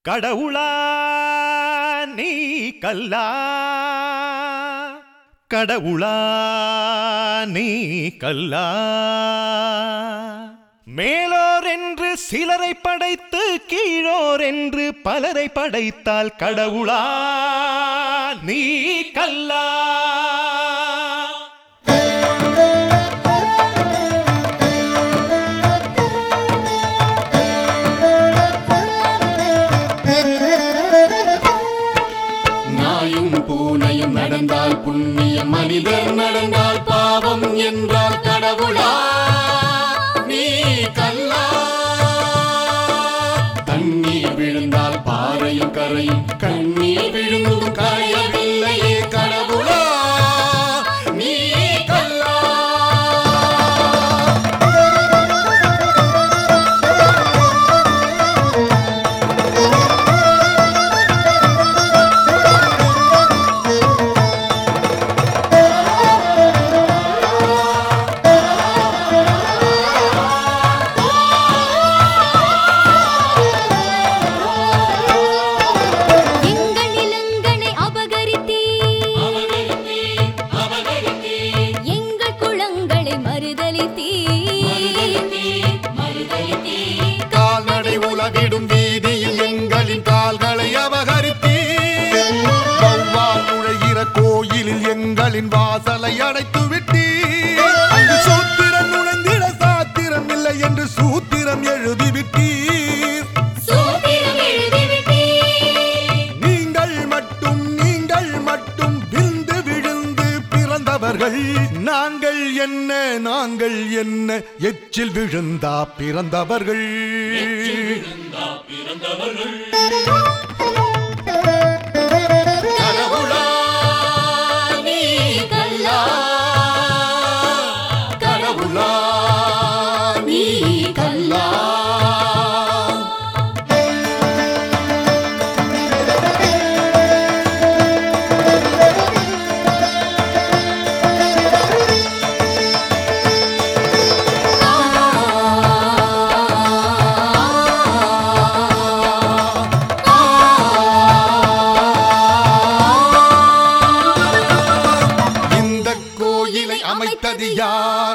கடவுளா நீ கல்லா கடவுளா நீ கல்லா மேலோர் என்று சிலரை படைத்து கீழோர் என்று பலரை படைத்தால் கடவுளா நீ கல்லா நாயும் பூனையும் நடந்தால் புண்ணியம் மனிதர் நடந்தால் பாவம் என்றால் கடவுளா நீ கல்லா தண்ணீர் விழுந்தால் பாறையும் கரையும் கண்ணீர் விழுந்தும் கரையவில்லையே கடவுளா நீ கல்லா எங்கள் நிலங்களை அபகரித்தீ எங்கள் குளங்களை மறுதலித்தீ கால்நடை உலகிடும் வீதியில் எங்களின் கால்களை அபகரித்தீர் வௌவால் நுழைகிற கோயிலில் எங்களின் வாசலை அடைத்து விட்டீர் அங்கு சூத்திரம் நுழைந்திட சாத்திரம் இல்லை என்று சூத்திரம் எழுதிவிட்டீர் சூத்திரம் எழுதிவிட்டீ நீங்கள் மட்டும் நீங்கள் மட்டும் விழுந்து விழுந்து பிறந்தவர்கள் நாங்கள் என்ன நாங்கள் என்ன எச்சில் விழுந்தா பிறந்தவர்கள் கடவுளா நீ கல்லா கடவுளா நீ கல்லா இந்த கோயிலை அமைத்தது யார்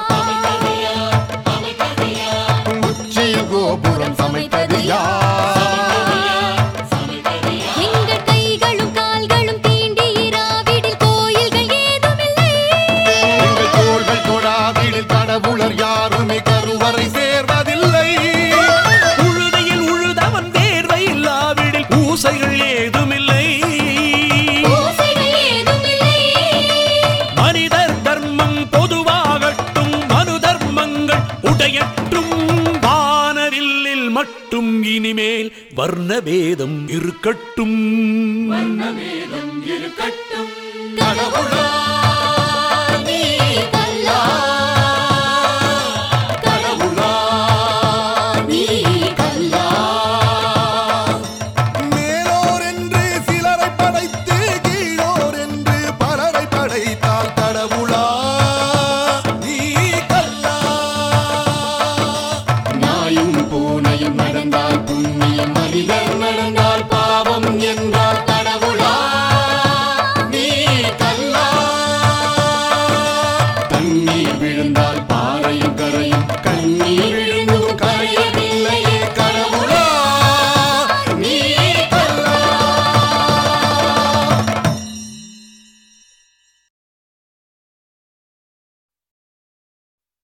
உச்சியில் கோபுரம் சமைத்தது யார் எங்கள் கைகளும் கால்களும் தீண்டி இராவிடில் கோயில்கள் ஏதுமில்லை எங்கள் தோள்கள் தொடாவிடில் கடவுளர் யாருமே கருவறை சேர்வதில்லை உழுதையில் உழுதவன் தேர்வை இல்லாவிடில் பூசைகள் ஏதுமில்லை ஓசைகள் ஏதுமில்லை மனிதர் தர்மம் பொதுவாகட்டும் மனு தர்மங்கள் உடையற்றும் வானவில்லில் மட்டும் இனிமேல் வர்ணபேதம் இருக்கட்டும் கடவுளா